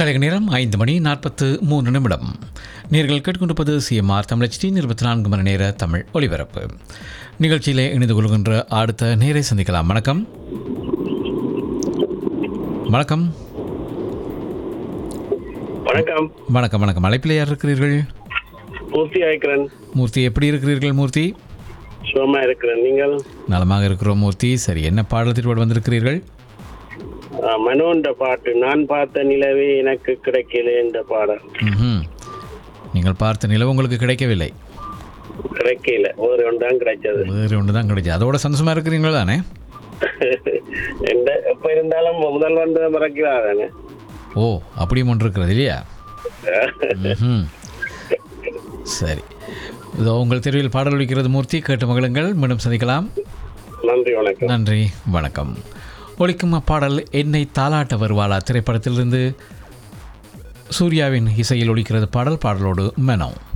கழக நேரம் ஐந்து மணி நாற்பத்து மூன்று நிமிடம் நேர்கள் கேட்டுக்கொண்டிருப்பது சிஎம்ஆர் தமிழச்சி இருபத்தி நான்கு மணி நேர தமிழ் ஒலிபரப்பு நிகழ்ச்சியிலே இணைந்து கொள்கின்ற அடுத்த நேரை சந்திக்கலாம் வணக்கம் வணக்கம் வணக்கம் வணக்கம் வணக்கம் அழைப்பில் யார் இருக்கிறீர்கள் மூர்த்தி ஆயிக்கிறேன் மூர்த்தி எப்படி இருக்கிறீர்கள் மூர்த்தி சுகமா இருக்கிறேன் நீங்கள் நலமாக இருக்கிறோம் மூர்த்தி சரி என்ன பாடத்திற்கு வந்திருக்கிறீர்கள் ஆ, மனோன்ற பாட்டு நான் பார்த்த நிலவே எனக்கு கிடைக்கல என்ற பாடல் ம்ஹும். நீங்கள் பார்த்த நிலவு உங்களுக்கு கிடைக்கவில்லை கிடைக்கல ஒரு ஒன்று தான் கிடைச்சது வேறு ஒன்று தான் கிடைச்சது அதோட சந்தோஷமாக இருக்கிறீங்களா தானே எந்த எப்ப இருந்தாலும் முதல் வந்து மறக்கிறாதானே ஓ அப்படியும் ஒன்று இருக்கிறது இல்லையா ம்ஹும். சரி இதோ உங்கள் தெருவில் பாடல் ஒலிக்கிறது மூர்த்தி கேட்டு மகளுங்கள் மீண்டும் சந்திக்கலாம் நன்றி வணக்கம் நன்றி வணக்கம் ஒலிக்கும் அப்பாடல் என்னை தாலாட்ட வருவாளா திரைப்படத்திலிருந்து சூர்யாவின் இசையில் ஒலிக்கிறது பாடல் பாடலோடு மெனோ